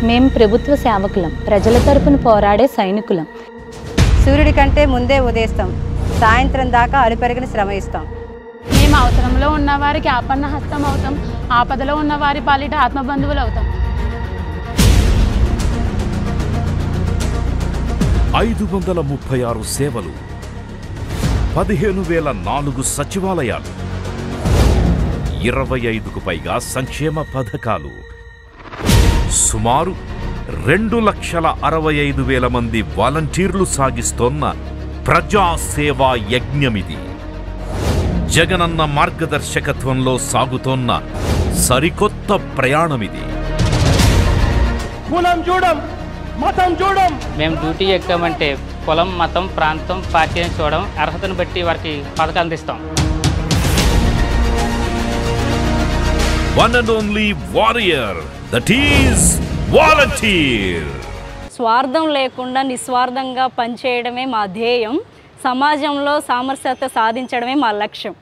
మేం ప్రభుత్వ సేవకులం ప్రజల తరపున పోరాడే సైనికులం సూర్యుడి కంటే ముందే ఉదయిస్తాం సాయంత్రం దాకా అలుపెరగని శ్రమ ఇస్తాం మేము అవసరంలో ఉన్న వారికి ఆపన్న హస్తం అవుతాం ఆపదలో ఉన్న వారి పాలిట ఆత్మబంధువులు అవుతాం ఐదు వందల ముప్పై ఆరు సేవలు పదిహేను వేల నాలుగు సచివాలయాలు ఇరవై ఐదుకు పైగా సంక్షేమ పథకాలు సుమారు రెండు లక్షల అరవై ఐదు వేల మంది వాలంటీర్లు సాగిస్తోన్న ప్రజాసేవా యజ్ఞమిది జగనన్న మార్గదర్శకత్వంలో సాగుతోన్న సరికొత్త ప్రయాణమిది కులం చూడం మతం చూడం మేము డ్యూటీ ఎక్కామంటే కులం మతం ప్రాంతం పార్టీ అని చూడడం అర్హతను బట్టి వారికి పథకాలు అందిస్తాం one and only warrior that is volunteer స్వార్థం లేకుండా నిస్వార్థంగా పనిచేయడమే మా ధ్యేయం సమాజంలో సామరస్యత సాధించడమే మా లక్ష్యం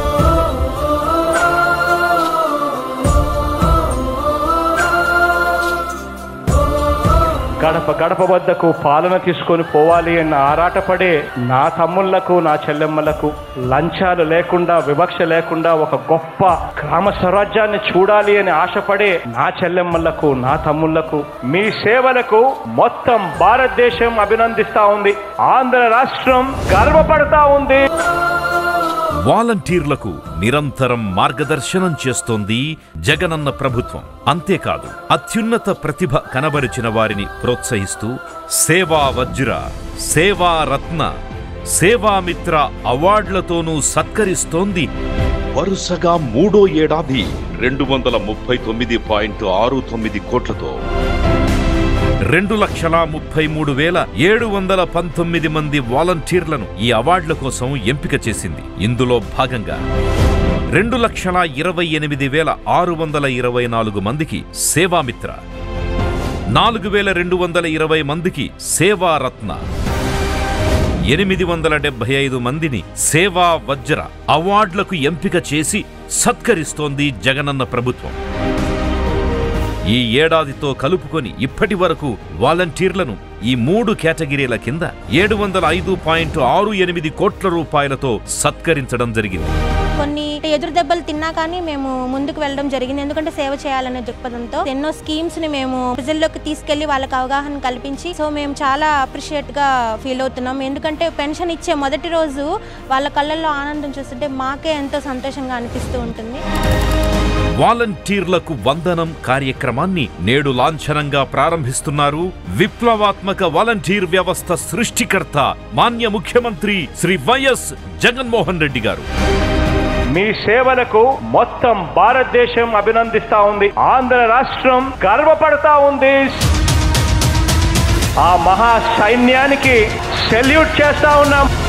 గడప గడప వద్దకు పాలన తీసుకొని పోవాలి అన్న ఆరాటపడే నా తమ్ముళ్లకు నా చెల్లెమ్మలకు లంచాలు లేకుండా వివక్ష లేకుండా ఒక గొప్ప గ్రామ స్వరాజ్యాన్ని చూడాలి అని ఆశపడే నా చెల్లెమ్మలకు నా తమ్ముళ్లకు మీ సేవలకు మొత్తం భారతదేశం అభినందిస్తా ఉంది ఆంధ్ర రాష్ట్రం గర్వపడతా ఉంది వాలంటీర్లకు నిరంతరం మార్గదర్శనం చేస్తోంది జగనన్న ప్రభుత్వం అంతేకాదు అత్యున్నత ప్రతిభ కనబరిచిన వారిని ప్రోత్సహిస్తూ సేవా వజ్ర సేవా రత్న సేవామిత్ర అవార్డులతోనూ సత్కరిస్తోంది వరుసగా మూడో ఏడాది రెండు వందల ముప్పై తొమ్మిది పాయింట్ ఆరు తొమ్మిది కోట్లతో రెండు లక్షల ముప్పై మూడు వేల ఏడు వందల పంతొమ్మిది మంది వాలంటీర్లను ఈ అవార్డుల కోసం ఎంపిక చేసింది ఇందులో భాగంగా రెండు లక్షల ఇరవై ఎనిమిది వేల ఆరు వందల ఇరవై నాలుగు మందికి సేవామిత్ర నాలుగు వేల రెండు వందల ఇరవై మందికి సేవారత్న ఎనిమిది వందల డెబ్బై ఐదు మందిని సేవా వజ్ర అవార్డులకు ఎంపిక చేసి సత్కరిస్తోంది జగనన్న ప్రభుత్వం ఈ ఏడాదితో కలుపుకొని ఇప్పటి వరకు వాలంటీర్లను ఈ మూడు కేటగిరీల కింద ఏడు వందల ఐదు పాయింట్ ఆరు ఎనిమిది కోట్ల రూపాయలతో సత్కరించడం జరిగింది కొన్ని ఎదురు దెబ్బలు తిన్నా కానీ మేము ముందుకు వెళ్ళడం జరిగింది ఎందుకంటే సేవ చేయాలనే దృక్పథంతో ఎన్నో స్కీమ్స్ ని మేము ప్రజల్లోకి తీసుకెళ్లి వాళ్ళకి అవగాహన కల్పించి సో మేము చాలా అప్రిషియేట్ గా ఫీల్ అవుతున్నాం ఎందుకంటే పెన్షన్ ఇచ్చే మొదటి రోజు వాళ్ళ కళ్ళల్లో ఆనందం చూస్తుంటే మాకే ఎంతో సంతోషంగా అనిపిస్తూ ఉంటుంది వాలంటీర్లకు వందనం కార్యక్రమాన్ని నేడు లాంఛనంగా ప్రారంభిస్తున్నారు విప్లవాత్మక వాలంటీర్ వ్యవస్థ సృష్టికర్త మాన్య ముఖ్యమంత్రి శ్రీ వైఎస్ జగన్మోహన్ రెడ్డి గారు మీ సేవలకు మొత్తం భారతదేశం అభినందిస్తా ఉంది ఆంధ్ర రాష్ట్రం గర్వపడతా ఉంది ఆ మహా సైన్యానికి సెల్యూట్ చేస్తా ఉన్నాం